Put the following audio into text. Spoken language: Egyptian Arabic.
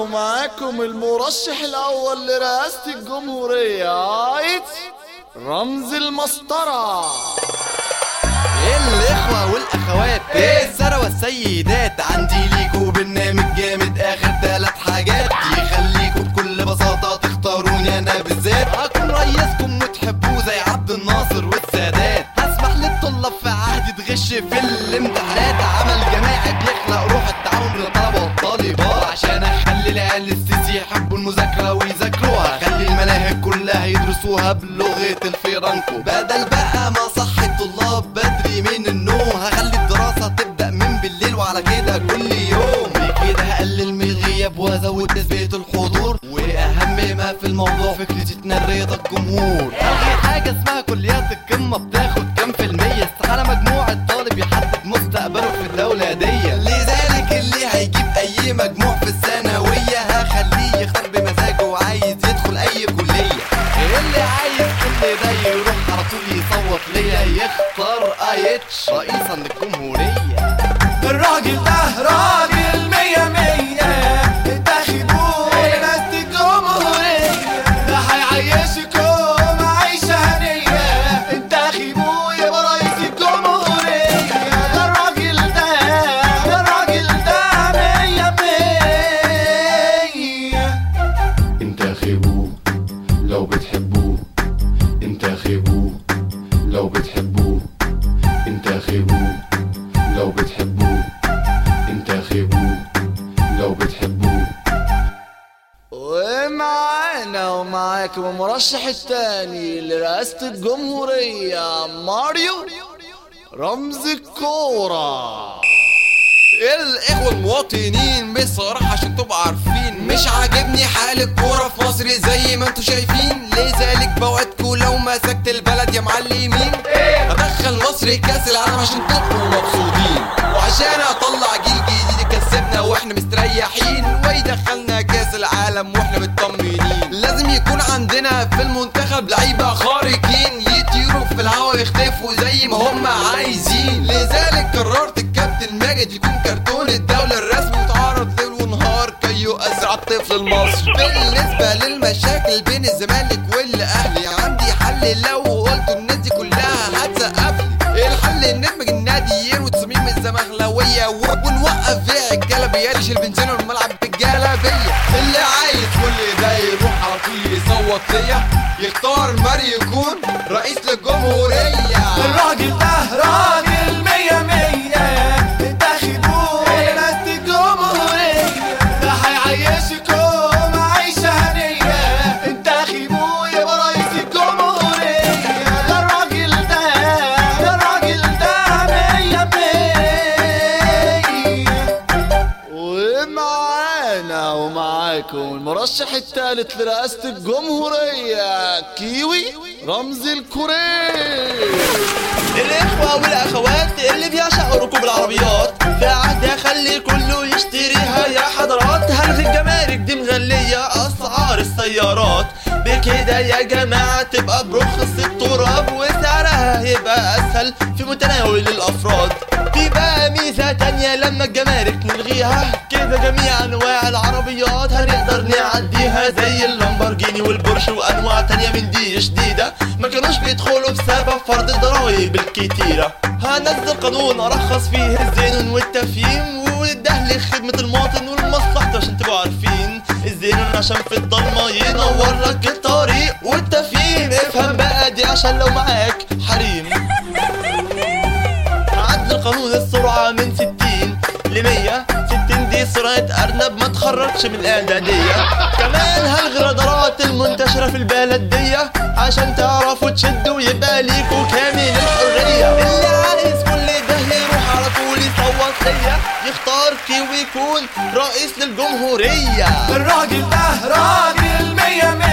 ومعاكم المرشح الأول لرئاسة الجمهورية عايز رمز المسطرة الاخوة والاخوات السارة والسيدات عندي ليكوا برنامج جامد اخر ثلاث حاجات يخليكوا بكل بساطة تختاروني انا بالذات هكون رئيسكم وتحبوه زي عبد الناصر والسادات هسمح للطلاب في عهدي تغش في الامتحانات عمل جماعي بيخلق روح التعاون بين الطلبة والطالبات عشان اخلي العيال السيسي يحبوا المذاكرة ويذاكروها خلي المناهج كلها يدرسوها بلغة الفيرانكو بدل بقى ما صحي الطلاب بدري من النوم هخلي الدراسة تبدأ من بالليل وعلى كده كل يوم بكده هقلل من الغياب وازود نسبة الحضور واهم ما في الموضوع فكرة تنرية الجمهور الغي حاجة اسمها كليات القمة بتاخد كام في المية استحالة مجموع الطالب يحدد مستقبله في الدولة دي لذلك اللي هيجيب اي مجموع في الثانوية هخليه يختار بمزاجه وعايز يدخل اي كلية اللي عايز كل ده يروح على طول يصوت ليا يختار ايتش رئيسا للجمهورية الراجل ده راجل مية مية انتخبوه رئاسة الجمهورية ده هيعيشكم عيشة هنية انتخبوه يبقى رئيس الجمهورية ده الراجل ده ده الراجل ده مية مية انتخبوه لو بتحبوه انتخبوه لو بتحبوه انتخبوه لو بتحبوه انتخبوه لو بتحبوه ومعانا ومعاكم المرشح الثاني لرئاسة الجمهورية ماريو رمز الكورة الاخوة المواطنين بصراحة عشان تبقوا عارفين مش عاجبني حال الكورة في مصر زي ما انتوا شايفين لذلك بوعدكوا لو مسكت البلد يا معلمين هدخل مصر كاس العالم عشان تبقوا مبسوطين وعشان اطلع جيل جديد يكسبنا واحنا مستريحين ويدخلنا كاس العالم واحنا مطمنين لازم يكون عندنا في المنتخب لعيبة خارقين يطيروا في الهوا يختفوا زي ما هم عايزين لذلك قررت الكابتن ماجد يكون كرتون الدولة الرسمي وتعرض ليل ونهار كي يؤثر الطفل المصري بالنسبة للمشاكل بين الزمالك والاهلي عندي حل لو قلت الناس دي كلها هتسقف لي الحل ان ندمج الناديين وتصميم الزمهلاوية ونوقف بيع الجلبية يشيل بنزين الملعب بالجلبية اللي عايز كل ده يروح على طول يصوت ليا يختار ماري يكون رئيس للجمهورية الراجل ده راجل مية مية انتخبوه رئاسة الجمهورية ده هيعيشكم عيشة هنية انتخبوه يبقى رئيس الجمهورية ده الراجل ده ده الراجل ده مية مية ومعانا ومعاكم المرشح الثالث لرئاسة الجمهورية كيوي رمز الكوري الاخوة والاخوات اللي بيعشقوا ركوب العربيات في عهد اخلي كله يشتريها يا حضرات هلغي الجمارك دي مغلية اسعار السيارات بكده يا جماعة تبقى برخص التراب وسعرها هيبقى اسهل في متناول الافراد في بقى ميزة تانية لما الجمارك نلغيها كده جميع انواع العربيات هنقدر نعديها زي اللامبورجيني والبورش وانواع تانية من دي جديدة ما كانوش بيدخلوا بسبب فرض الضرايب الكتيرة هنزل قانون ارخص فيه الزينون والتفييم والدهل خدمة المواطن والمصلحة عشان تبقوا عارفين الزينون عشان في الضلمة ينور لك الطريق والتفييم افهم بقى دي عشان لو معاك حريم عدل قانون السرعة من 60 ل 100 60 دي سرعة أرنب ما تخرجش من الإعدادية كمان هلغي الرادارات المنتشرة في البلد دي عشان تعرفوا تشدوا ويبقى ليكوا كامل الحرية اللي عايز كل ده يروح على طول يصوت ليا يختار كي ويكون رئيس للجمهورية الراجل ده راجل مية